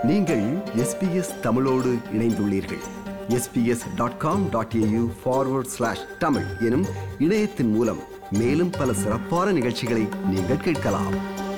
நீங்கள் எஸ்பிஎஸ் தமிழோடு இணைந்துள்ளீர்கள் SBS dot com dot AU forward slash Tamil எனும் இணையத்தின் மூலம் மேலும் பல சிறப்பான நிகழ்ச்சிகளை நீங்கள் கேட்கலாம்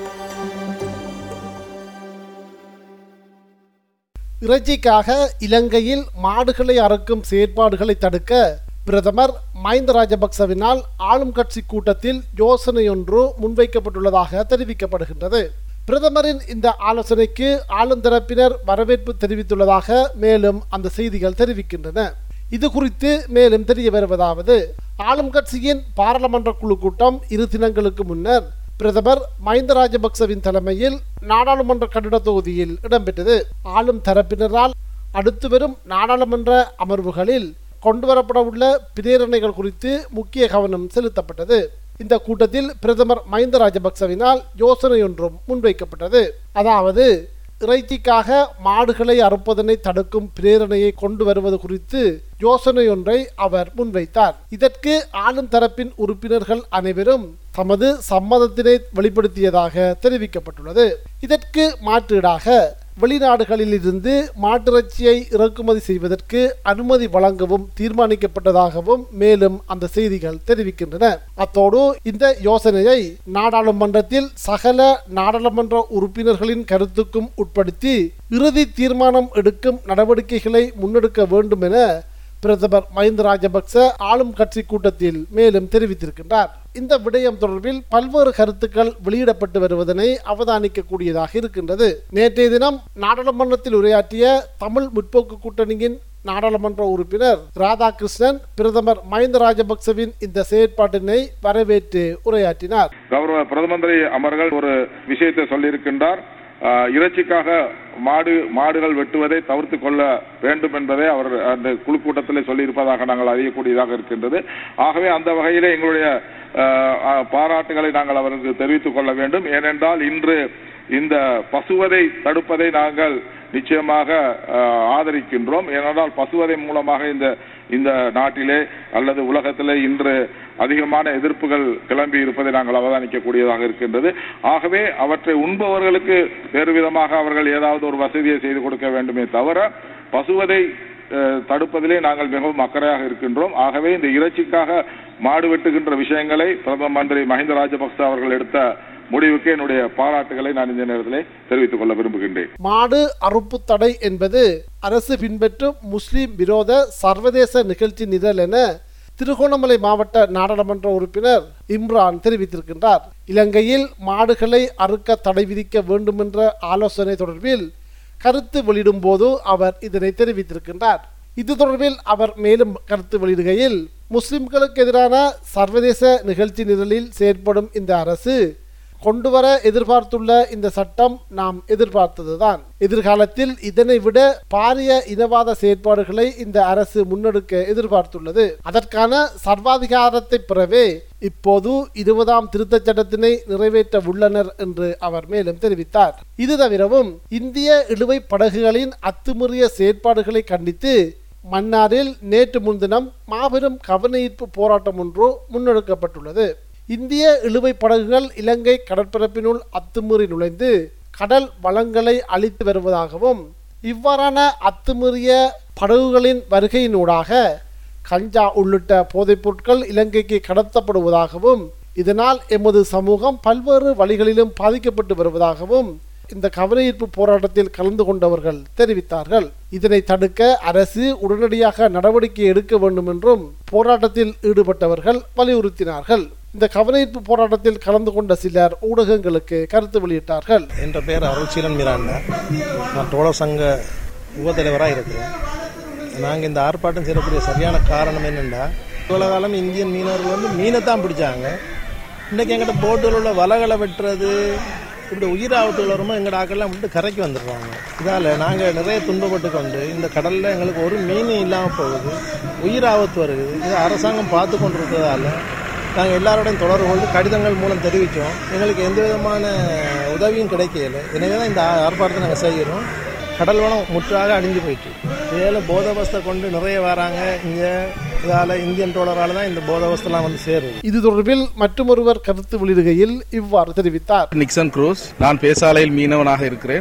இறைச்சிக்காக இலங்கையில் மாடுகளை அறுக்கும் செயற்பாடுகளை தடுக்க பிரதமர் மஹிந்த ராஜபக்சவினால் ஆளும் கட்சி கூட்டத்தில் யோசனையொன்று முன்வைக்கப்பட்டுள்ளதாக தெரிவிக்கப்படுகின்றது பிரதமரின் இந்த ஆலோசனைக்கு ஆளும் தரப்பினர் வரவேற்பு தெரிவித்துள்ளதாக மேலும் அந்த செய்திகள் தெரிவிக்கின்றன இது குறித்து மேலும் தெரிய வருவதாவது ஆளும் கட்சியின் பாராளுமன்ற குழு கூட்டம் இரு தினங்களுக்கு முன்னர் பிரதமர் மஹிந்த ராஜபக்சவின் தலைமையில் நாடாளுமன்ற கட்டிட தொகுதியில் இடம்பெற்றது ஆளும் தரப்பினரால் அடுத்து வரும் நாடாளுமன்ற அமர்வுகளில் கொண்டுவரப்படவுள்ள பிரேரணைகள் குறித்து முக்கிய கவனம் செலுத்தப்பட்டது இந்த கூட்டத்தில் பிரதமர் மஹிந்த ராஜபக்சவினால் யோசனையொன்றும் முன்வைக்கப்பட்டது அதாவது இறைச்சிக்காக மாடுகளை அறுப்பதனை தடுக்கும் பிரேரணையை கொண்டு வருவது குறித்து யோசனையொன்றை அவர் முன்வைத்தார் இதற்கு ஆளும் தரப்பின் உறுப்பினர்கள் அனைவரும் தமது சம்மதத்தினை வெளிப்படுத்தியதாக தெரிவிக்கப்பட்டுள்ளது இதற்கு மாற்றீடாக வெளிநாடுகளில் இருந்து மாட்டிறைச்சியை இறக்குமதி செய்வதற்கு அனுமதி வழங்கவும் தீர்மானிக்கப்பட்டதாகவும் மேலும் அந்த செய்திகள் தெரிவிக்கின்றன அத்தோடு இந்த யோசனையை நாடாளுமன்றத்தில் சகல நாடாளுமன்ற உறுப்பினர்களின் கருத்துக்கும் உட்படுத்தி இறுதி தீர்மானம் எடுக்கும் நடவடிக்கைகளை முன்னெடுக்க வேண்டும் என பிரதமர் மஹிந்த ராஜபக்ச ஆளும் கட்சி கூட்டத்தில் மேலும் தெரிவித்திருக்கின்றார் இந்த விடயம் தொடர்பில் பல்வேறு கருத்துக்கள் வெளியிடப்பட்டு வருவதனை அவதானிக்கக்கூடியதாக இருக்கின்றது நேற்றைய தினம் நாடாளுமன்றத்தில் உரையாற்றிய தமிழ் முற்போக்கு கூட்டணியின் நாடாளுமன்ற உறுப்பினர் ராதாகிருஷ்ணன் பிரதமர் மஹிந்த ராஜபக்சவின் இந்த செயற்பாட்டினை வரவேற்று உரையாற்றினார் கௌரவ பிரதம மந்திரி அமர்கள் ஒரு விஷயத்தை சொல்லியிருக்கின்றார் ஆஹ், இறைச்சிக்காக மாடு மாடுகள் வெட்டுவதை தவிர்த்து கொள்ள வேண்டும் என்பதை அவர் அந்த குழு கூட்டத்தில் சொல்லியிருப்பதாக நாங்கள் அறியக்கூடியதாக இருக்கின்றது ஆகவே அந்த வகையிலே எங்களுடைய ஆஹ், ஆஹ், பாராட்டுகளை நாங்கள் அவருக்கு தெரிவித்துக் கொள்ள வேண்டும் ஏனென்றால் இன்று இந்த பசுவதை தடுப்பதை நாங்கள் நிச்சயமாக ஆஹ், ஆதரிக்கின்றோம் ஏனென்றால் பசுவதை மூலமாக இந்த இந்த நாட்டிலே அல்லது உலகத்திலே இன்று அதிகமான எதிர்ப்புகள் கிளம்பி இருப்பதை நாங்கள் அவதானிக்கக்கூடியதாக இருக்கின்றது ஆகவே அவற்றை உண்பவர்களுக்கு வேறு விதமாக அவர்கள் ஏதாவது ஒரு வசதியை செய்து கொடுக்க வேண்டுமே தவிர பசுவதை அஹ், தடுப்பதிலே நாங்கள் மிகவும் அக்கறையாக இருக்கின்றோம் ஆகவே இந்த இறைச்சிக்காக மாடு வெட்டுகின்ற விஷயங்களை பிரதம மந்திரி மஹிந்த ராஜபக்ச அவர்கள் எடுத்த முடிவுக்கு என்னுடைய பாராட்டுகளை நான் இந்த நேரத்திலே தெரிவித்துக் கொள்ள விரும்புகின்றேன் மாடு அறுப்பு தடை என்பது அரசு பின்பற்றும் முஸ்லிம் விரோத சர்வதேச நிகழ்ச்சி நிரல் என திருகோணமலை மாவட்ட நாடாளுமன்ற உறுப்பினர் இம்ரான் தெரிவித்திருக்கின்றார் இலங்கையில் மாடுகளை அறுக்க தடை விதிக்க வேண்டுமென்ற ஆலோசனை தொடர்பில் கருத்து வெளியிடும் போது அவர் இதனை தெரிவித்திருக்கின்றார் இது தொடர்பில் அவர் மேலும் கருத்து வெளியிடுகையில் முஸ்லிம்களுக்கு எதிரான சர்வதேச நிகழ்ச்சி நிரலில் செயற்படும் இந்த அரசு கொண்டுவர எதிர்பார்த்துள்ள இந்த சட்டம் நாம் எதிர்பார்த்ததுதான் எதிர்காலத்தில் இதனை விட பாரிய இனவாத செயற்பாடுகளை இந்த அரசு முன்னெடுக்க எதிர்பார்த்துள்ளது அதற்கான சர்வாதிகாரத்தை பெறவே இப்போது இருபதாம் திருத்தச் சட்டத்தினை நிறைவேற்ற உள்ளனர் என்று அவர் மேலும் தெரிவித்தார் இது தவிரவும் இந்திய இழுவை படகுகளின் அத்துமீறிய செயற்பாடுகளை கண்டித்து மன்னாரில் நேற்று முன்தினம் மாபெரும் கவனஈர்ப்பு போராட்டம் ஒன்று முன்னெடுக்கப்பட்டுள்ளது இந்திய இழுவை படகுகள் இலங்கை கடற்பரப்பினுள் அத்துமீறி நுழைந்து கடல் வளங்களை அழித்து வருவதாகவும் இவ்வாறான அத்துமீறிய படகுகளின் வருகையினூடாக கஞ்சா உள்ளிட்ட போதைப் பொருட்கள் இலங்கைக்கு கடத்தப்படுவதாகவும் இதனால் எமது சமூகம் பல்வேறு வழிகளிலும் பாதிக்கப்பட்டு வருவதாகவும் இந்த கவனஈர்ப்பு போராட்டத்தில் கலந்து கொண்டவர்கள் தெரிவித்தார்கள் இதனை தடுக்க அரசு உடனடியாக நடவடிக்கை எடுக்க வேண்டும் என்றும் போராட்டத்தில் ஈடுபட்டவர்கள் வலியுறுத்தினார்கள் இந்த கவனஈர்ப்பு போராட்டத்தில் கலந்து கொண்ட சிலர் ஊடகங்களுக்கு கருத்து வெளியிட்டார்கள் என்ற பேர் அருள்சீலன் மிராண்டா நான் தோழர் சங்க உபத்தலைவராக இருக்கிறேன் நாங்கள் இந்த ஆர்ப்பாட்டம் செய்யக்கூடிய சரியான காரணம் என்னென்னா இவ்வளோ காலம் இந்தியன் மீனவர்கள் வந்து மீனை தான் பிடிச்சாங்க இன்றைக்கி எங்கிட்ட போட்டில் உள்ள வலைகளை வெட்டுறது இப்படி உயிர் ஆபத்துகள் வரும்போது எங்கட ஆக்கெல்லாம் விட்டு கரைக்கு வந்துடுறாங்க இதால் நாங்கள் நிறைய துன்பப்பட்டு கொண்டு இந்த கடலில் எங்களுக்கு ஒரு மீன் இல்லாமல் போகுது உயிர் ஆபத்து வருது இது அரசாங்கம் பார்த்து கொண்டு இருக்கிறதால நாங்கள் எல்லாரோடையும் தொடர்பு கொண்டு கடிதங்கள் மூலம் தெரிவித்தோம் எங்களுக்கு எந்த விதமான உதவியும் கிடைக்கல எனவே தான் இந்த ஆர்ப்பாட்டத்தை நாங்கள் செய்கிறோம் கடல் வளம் முற்றாக அழிஞ்சு போயிட்டு இதில் போதவஸ்தை கொண்டு நிறைய வராங்க இங்கே இதால் இந்தியன் டோலரால் தான் இந்த போதவஸ்தெல்லாம் வந்து சேருது இது தொடர்பில் மற்றொருவர் கருத்து வெளியிடுகையில் இவ்வாறு தெரிவித்தார் நிக்சன் குரூஸ் நான் பேசாலையில் மீனவனாக இருக்கிறேன்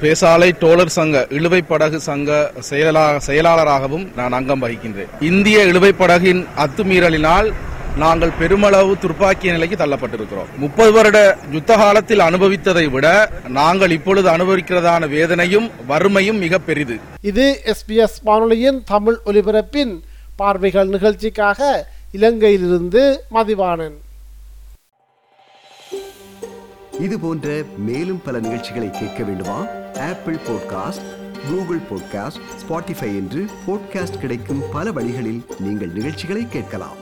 பேசாலை டோலர் சங்க இழுவை படகு சங்க செயலா- செயலாளராகவும் நான் அங்கம் வகிக்கின்றேன் இந்திய இழுவை படகின் அத்துமீறலினால் நாங்கள் பெருமளவு துர்ப்பாக்கிய நிலைக்கு தள்ளப்பட்டிருக்கிறோம் முப்பது வருட யுத்த காலத்தில் அனுபவித்ததை விட நாங்கள் இப்பொழுது அனுபவிக்கிறதான வேதனையும் வறுமையும் மிக பெரிது இது எஸ்பிஎஸ் வானொலியின் தமிழ் ஒலிபரப்பின் பார்வைகள் நிகழ்ச்சிக்காக இலங்கையிலிருந்து மதிவாணன் இது போன்ற மேலும் பல நிகழ்ச்சிகளை கேட்க வேண்டுமா Apple podcast Google podcast Spotify என்று பாட்காஸ்ட் கிடைக்கும் பல வழிகளில் நீங்கள் நிகழ்ச்சிகளை கேட்கலாம்